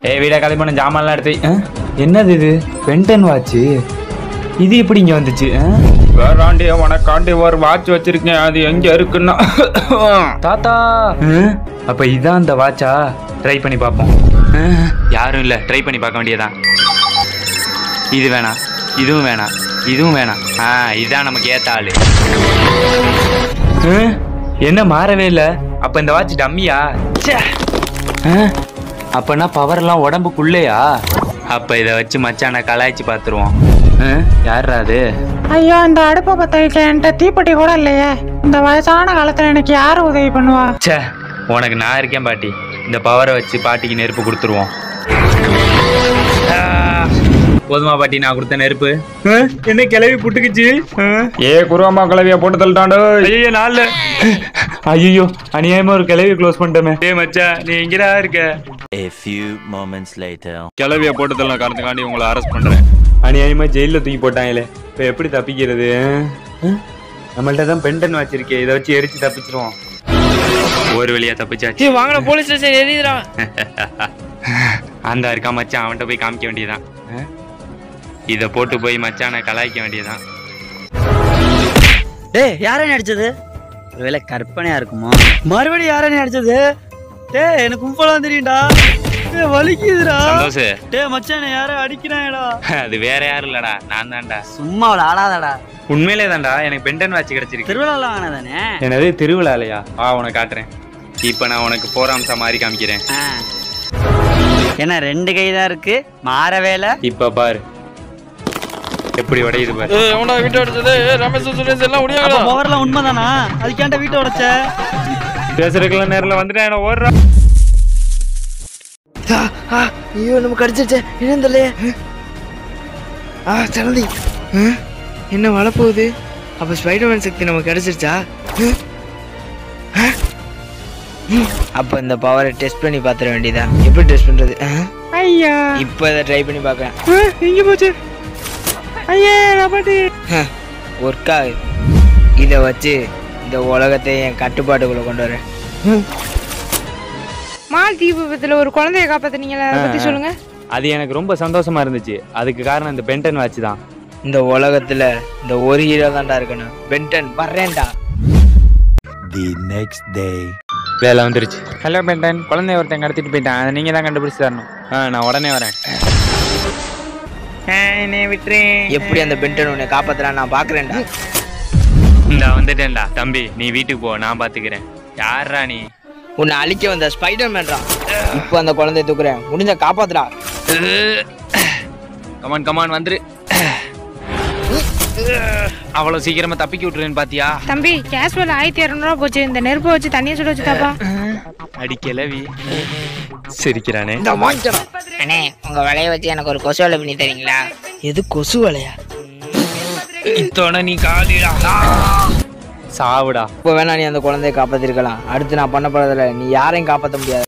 ஏய் வீட காலி பண்ண ஜாமான்லாம் எடுத்து வை. ஆ? என்னது இது பென்டன் வாட்ச் இது எப்படி இங்க வந்துச்சு ஆ? வேறாண்டி உனக்காண்டி ஒரு வாட்ச் வச்சிருக்கேன் அது எங்க இருக்குன்னா தாத்தா ஆ? அப்ப இதான் அந்த வாட்சா ட்ரை பண்ணி பார்ப்போம் ஆ, யாரும் இல்ல ட்ரை பண்ணி பார்க்க வேண்டியதான் இது வேணாம் இதுவும் வேணாம் இதுவும் வேணாம் ஆ இதான் நமக்கு ஏத்த ஆளு ஆ, என்ன மாறவே இல்ல அப்ப இந்த வாட்ச் டம்மியா ச்சே. ஆ, அப்பனா பவர் எல்லாம் உடம்புக்குள்ளேயா அப்ப இத வச்சு மச்சான கலாய்ச்சி பாத்துருவோம் ஆ, யார்ரா அது ஐயோ இந்த அடுப்பை பத்த வைக்க என்கிட்ட தீப்பெட்டி கூட இல்லையே இந்த வயசான காலத்துல எனக்கு யாரு உதவி பண்ணுவா ச்சே உனக்கு நான் இருக்கேன் பாட்டி இந்த பவரை வச்சு பாட்டிக்கு நெருப்பு கொடுத்துருவோம் ஆ, போதுமா பாட்டி நான் கொடுத்த நெருப்பு ஆ, என்ன கிளவி புட்டுக்குச்சு ஏ குருவம்மா கிளவிய போட்டு தள்ளிட்டாண்டோ ஐயோ நாள்ல ஐயோ அநியாயமா ஒரு கிளவி க்ளோஸ் பண்ணிட்டோமே ஏ மச்சான் நீ எங்கடா இருக்க A few moments later. கிளவிய போட்டு தள்ள காரணத்துக்காண்டி உங்களை அரெஸ்ட் பண்றேன் அநியாயமா ஜெயில தூக்கி போட்டாங்களே இப்ப எப்படி தப்பிக்கிறது ஆ? நம்மள்ட்ட தான் பெண்டன் வச்சிருக்கே இதை வச்சு எரிச்சு தப்பிச்சிருவோம் ஒரு வழியா தப்பிச்சாச்சு வாங்கடா போலீஸ் ஸ்டேஷன் எரியுதுடா அந்த இருக்கா மச்சான் அவன்கிட்ட போய் காமிக்க வேண்டியதான் இத போட்டு போய் மச்சானை கலாய்க்க வேண்டியதான் டேய் யாரே அடிச்சது ஒருவேளை கற்பனையா இருக்குமோ மறுபடியும் யாரே அடிச்சது டேய் எனக்கு கும்பலாம் தெரியும்டா டேய் வலிக்குதுடா சந்தோஷ் டேய் மச்சான் யாரோ அடிக்கிறாங்கடா அது வேற யாரும் இல்லடா நான் தான்டா சும்மா அவளை ஆடாதடா உண்மையிலே தான்டா எனக்கு பெண்டன் வாட்ச் கிடைச்சிருக்கு திருவிழாலாம் ஆனதானே என்னது திருவிழாலையா வா உனக்கு காட்டுறேன் இப்ப நான் உனக்கு போராம்சா மாதிரி காமிக்கிறேன் ஆ. என்ன ரெண்டு கை தான் இருக்கு மாற வேலை இப்ப பாரு எப்படி உடையுது பாரு ஏய் எவன்டா வீட்டை அடிச்சது ஏய், ரமேஷ் சுரேஷ் எல்லாம் அப்ப முடியாங்கடா பவர்லாம் உண்மைதானா அதுக்காண்ட வீட்டை உடைச்ச பேசுறதுக்குள்ள நேரில் வந்துட்டேன் ஓடுறா ஐயோ நம்ம கடிச்சிருச்சே என்னன்னு தெரியலையே ஆ சரந்தி ஆ, என்ன வளப்போகுது அப்போ ஸ்பைடர்மேன் சக்தி நமக்கு கிடைச்சிருச்சா அப்போ இந்த பவரை டெஸ்ட் பண்ணி பார்த்துட வேண்டியதா எப்படி டெஸ்ட் பண்ணுறது ஐயா இப்போ இதை ட்ரை பண்ணி பார்க்குறேன் எங்க போச்சு ஐயே ரபாட்டி ஒர்க் ஆகுது இதை வச்சு இந்த உலகத்தை என் கட்டுப்பாட்டுக்குள்ளே கொண்டு வரேன் மால் தீ விபத்துல ஒரு குழந்தைய காப்பாத்துனீங்களா அதை பத்தி சொல்லுங்க அது எனக்கு ரொம்ப சந்தோஷமா இருந்துச்சு அதுக்கு காரணம் இந்த பென்டன் வாட்ச் தான் இந்த உலகத்தில் இந்த ஒரு ஹீரோ தான்டா இருக்கணும் பென்டன் வர்றேன்டா The next day. வேலை வந்துருச்சு ஹலோ பெண்டன் குழந்தைய ஒருத்தன் கடத்திட்டு போயிட்டான் அதை நீங்க தான் கண்டுபிடிச்சு தரணும் ஆ நான் உடனே வரேன் எப்படி அந்த பென்டன் உன்னை காப்பாத்துறான் நான் பார்க்குறேன்டா இந்த வந்துட்டேன்டா தம்பி நீ வீட்டுக்கு போ நான் பாத்துக்கிறேன் யாரா நீ உன்னை அழிக்க வந்த ஸ்பைடர் மேன்டா இப்போ அந்த குழந்தைய தூக்குறேன் முடிஞ்ச காப்பாத்துடா கமான் கமான் வந்துரு அவ்வளவு சீக்கிரமா தப்பிக்க விட்டுருன்னு பாத்தியா தம்பி கேஸ்வல் ஆயிரத்தி இரநூறுவா போச்சு இந்த நெருப்பை வச்சு தண்ணியை சுட வச்சு தாப்பா அடி கிளவி சிரிக்கிறானே அண்ணே உங்க வலைய வச்சு எனக்கு ஒரு கொசு வலை பண்ணி தரீங்களா எது கொசு வலையா இத்தோட நீ காலிடா சாவுடா இப்போ வேணா நீ அந்த குழந்தைய காப்பாத்திருக்கலாம் அடுத்து நான் பண்ண போறதில்ல நீ யாரையும் காப்பாற்ற முடியாது